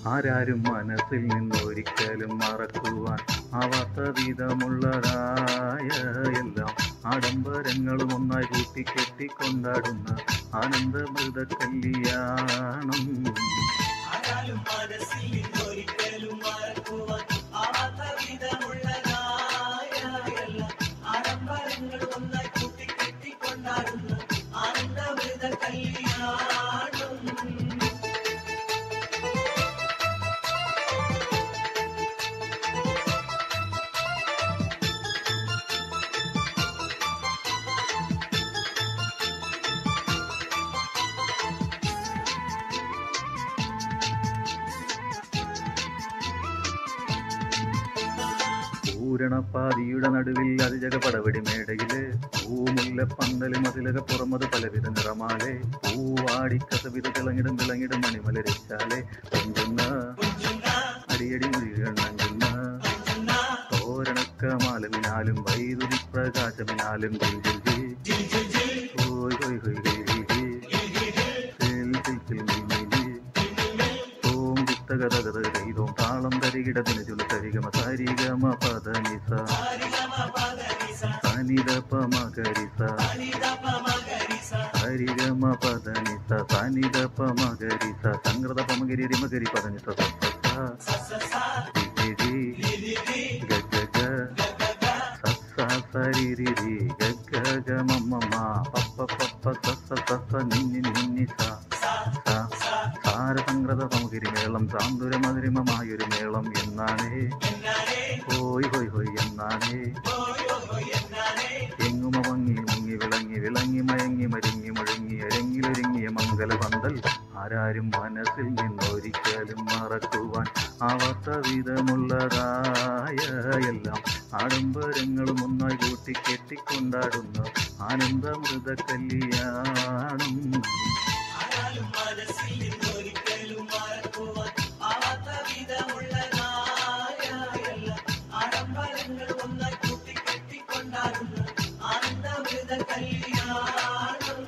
ആരാരും മനസ്സിൽ നിന്നൊരിക്കലും മറക്കുവാൻ ആവാത്ത വിധമുള്ളതായ എല്ലാം ആഡംബരങ്ങളും ഒന്നായി കൂട്ടിക്കെട്ടിക്കൊണ്ടാടുന്ന ആനന്ദമൃത കല്യാണം ആരാലും മനസ്സിൽ നിന്നൊരിക്കലും മറക്കുവാൻ ആവാത്ത വിധമുള്ളതായ എല്ലാം ആഡംബരങ്ങൾ ഒന്നായി കൂട്ടിക്കെട്ടിക്കൊണ്ടാടുന്ന ആനന്ദമൃത കല്യാണം പൂരണപ്പാതിയുടെ നടുവിൽ അതിജക പടവടി മേടയില് പൂമുല്ല പന്തല് മതിലക പുറമത് പലവിധ നിറമാലെ പൂവാടി കസവിധ തിളങ്ങിടും തിളങ്ങിടും മണിമലരിച്ചാലെ കൊഞ്ചുന്ന കുഞ്ചുന്ന അടിയടി മൊഴികൾ നഞ്ചുന്ന കുഞ്ചുന്ന തോരണക്കമാലമിനാലും വൈദ്യുതി പ്രകാശമിനാലും ജിൽ ജിൽ ജിൽ. ജിൽ ജിൽ ജിൽ ഹോയ് ഹോയ് ഹോയ് ജിൽ ജിൽ ജിൽ. ജിൽ ജിൽ ജിൽ ജിൽ ജിൽ ജിൽ മിൽ മിൽ ജിൽ. ഓം ചിത്തഗതഗത ഗൈതോം താളം തരികിടതിന് ചുള തരിഗമ സരിഗമ പദ നിസ ഹരിഗമ പദനിസ സനിത പമ കരിസ ഹരിദപ മകരിസ സരിഗമ പദ നിസ സനിത പമ കരിസ സംഗ്രത പമ ഗരി രിമ ഗരി പദ നിസ സ സ സ. സസസ രി രി രി. ലിലിലി ഗ ഗ ഗ. ഗഗഗ സ സ സ രി രി രി. ഗ ഗ ഗ മ മ മ. പ പ പ പ സ സ സ സ നി നി നി നി സ. സ സ. സ സാരസംഗ്രത പമഗിരി മേളം സാന്തുര മധുരിമമായൊരു മേളം എന്നാണേ എന്നാലേ ഹോയ് ഹോയ് ഹോയ് എന്നാണേ ഓയ് ഓയ് എന്നാലേ എങ്ങുമ മങ്ങി മുങ്ങി വിളങ്ങി വിളങ്ങി മയങ്ങി മരുങ്ങി മുഴങ്ങി അരങ്ങിലൊരുങ്ങിയ മംഗല പന്തൽ ആരാരും മനസ്സിൽ നിന്നൊരിക്കലും മറക്കുവാൻ ആവാത്ത വിധമുള്ളതായ എല്ലാം ആഡംബരങ്ങളും ഒന്നായി കൂട്ടി കെട്ടിക്കൊണ്ടാടുന്ന ആനന്ദമൃത കല്യാണം ആരാലും മനസ്സിൽ നിന്നൊരിക്കലും മറക്കുവാൻ ആവാത്ത വിധമുള്ളതായ എല്ലാം ആഡംബരങ്ങൾ ഒന്നായി കൂട്ടിക്കെട്ടിക്കൊണ്ടാടുന്ന ആനന്ദമൃത കല്യാണം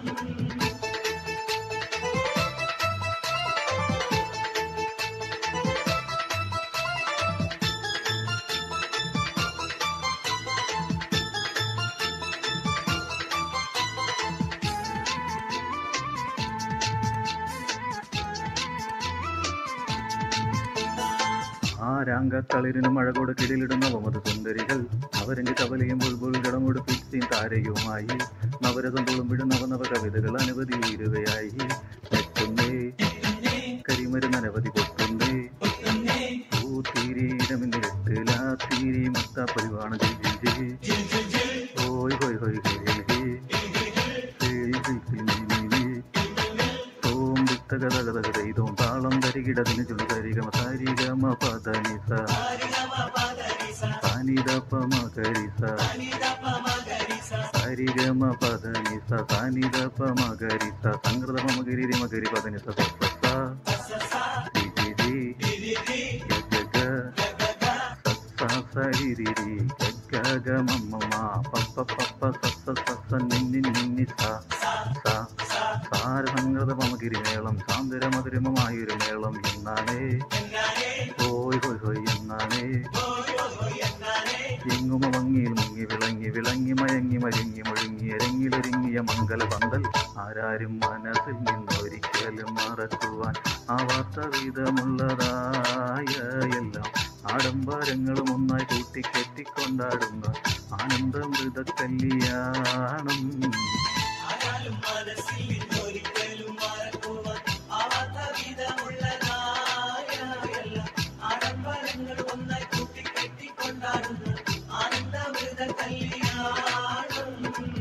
ആരാങ്കത്തളിരിന് മഴ കൂടെ കിടിലിടുന്ന വമത് സുന്ദരികൾ അവരഞ്ച് കവലയും ബുൾബുൾ ജടമോട് പിച്ചിയും താരയുമായി നവരസം തുളുമ്പിടും നവനവ കവിതകൾ അനവധി ഉയരുകയായി നെറ്റുന്നേ കരിമരുന്ന് അനവധി പൊട്ടുന്നേ ഒത്തുന്നേ പൂത്തീരീരമെന്നിരട്ടിലാ തീരി മത്ത പരിവാണ് ജിൽ ജിൽ ജിൽ. ജിൽ ജിൽ ജിൽ ഹോയ് ഹോയ് ഹോയ് ഹേ ഹേ ഹേ. ഹേയ് ജിൽ ജിൽ മിൽ മിൽ മിൽ. ഓം വിത്തഗതഗതഗതൈതോം താളം തരികിടതിന് ചുളു തരിഗമ സരിഗമ പദ നിസ ഹരിഗമ പദനിസ സാനിദ പമ കരിസ ഹരിദപ മകരിസ സരിഗമ പദ നിസ സാനിദ പമ കരിസ സംഗ്രത പമ ഗരി രിമ ഗരി പദ നിസ സ സ സ. സസസ രി രി രി. ലിലിലി ഗ ഗ ഗ. ഗഗഗ സ സ സ രി രി രി. ഗ ഗ ഗ മ മ മ. പ പ പ പ സ സ സ സ നി നി നി നി സ സ സ. സ സാരസംഗ്രത പമഗിരി മേളം സാന്ദര മധുരമമായൊരു മേളം എന്നാണേ എന്നാലേ ഹോയ് ഹോയ് ഹോയ് എന്നാണേ ഓയ് ഓയ് എന്നാലേ എങ്ങുമ മങ്ങിയിൽ മുങ്ങി വിളങ്ങി വിളങ്ങി മയങ്ങി മരുങ്ങി മുഴുങ്ങി എരങ്ങിലൊരുങ്ങിയ മംഗല പന്തൽ ആരാരും മനസ്സിൽ നിന്നൊരിക്കലും മറക്കുവാൻ ആവാത്ത വിധമുള്ളതായ എല്ലാം ആഡംബരങ്ങളും ഒന്നായി കൂട്ടിക്കെട്ടിക്കൊണ്ടാടുന്ന ആനന്ദമൃത കല്യാണം ആരാലും മനസ്സിൽ നിന്നൊരിക്കലും മറക്കുവാൻ ആവാത്ത വിധമുള്ളതായ എല്ലാം ആഡംബരങ്ങൾ ഒന്നായി കൂട്ടിക്കെട്ടിക്കൊണ്ടാടുന്ന ആനന്ദമൃത കല്യാണം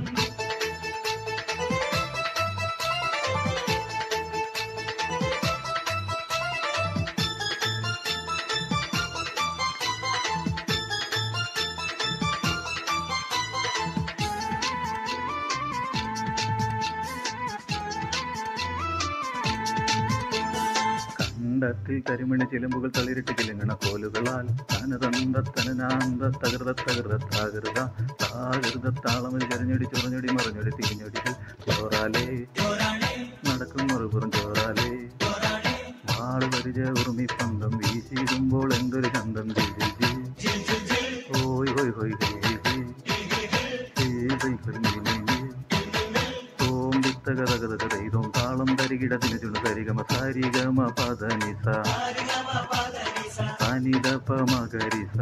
കണ്ടത്തിൽ കരിമണി ചിലമ്പുകൾ തളിരിട്ട് കിലുങ്ങണ കോലുകളാൽ തനതന്ത തനനാന്ത തകൃത തകൃത താകൃത താകൃത താളമിൽ ചരിഞ്ഞൊടി ചൊറഞ്ഞൊടി മറിഞ്ഞൊടി തിരിഞ്ഞൊടികൾ ചോറാലേ ചോറാണേ നടക്കും മറുപുറം ചോറാലേ ചോറാണേ ആള് പരിച ഉറുമി പന്തം വീശിടുമ്പോൾ എന്തൊരു ചന്തം ജിൽ ജിൽ ജിൽ. ഓയ് ഹോയ് ഹോയ് ഹേ ഹേ ഹേ ഹേ ഹേ ഹേ ഹേ ഹേ. ഓം വിത്തകതകതകതൈതോം താളം തരികിടതിന് ചുണു തരിഗമ സാരിഗമ പദനിസ സാനിദപ മകരിസ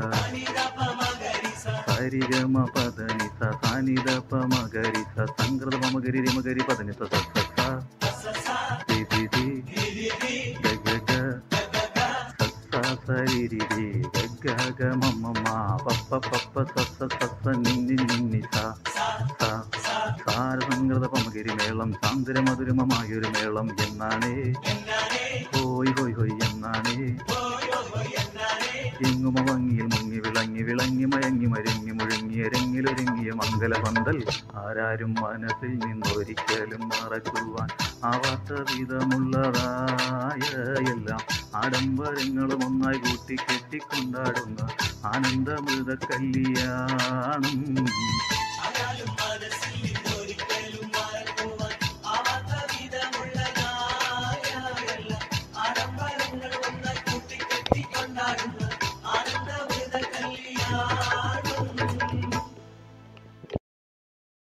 സരിഗമ പദനിസ സാനിദപ മകരിസ സംകൃത മമഗരി രിമഗരി പദനിസ സസ തി തി തി ഗ ഗ ഗ സസ സരി രി ഗ ഗ ഗ മമ മ പപ്പ പപ്പ സസ സസ നിന്നി നിന്നി സ സ സാരസംകൃത പമഗിരി മേളം സാന്ദ്ര മധുരമമായൊരു മേളം എന്നാണേ ഹോയ് ഹോയ് ഹോയ് എന്നാണേ എങ്ങുമ ഭംഗിയിൽ മുങ്ങി വിളങ്ങി വിളങ്ങി മയങ്ങി മരുങ്ങി മുഴങ്ങി എരങ്ങിലൊരുങ്ങിയ മംഗല പന്തൽ ആരാരും മനസ്സിൽ നിന്നൊരിക്കലും മറക്കുവാൻ ആവാത്ത വിധമുള്ളതായ എല്ലാം ആഡംബരങ്ങളും ഒന്നായി കൂട്ടി കെട്ടിക്കൊണ്ടാടുന്ന ആനന്ദമൃത കല്യാണം ആരാലും മനസ്സിൽ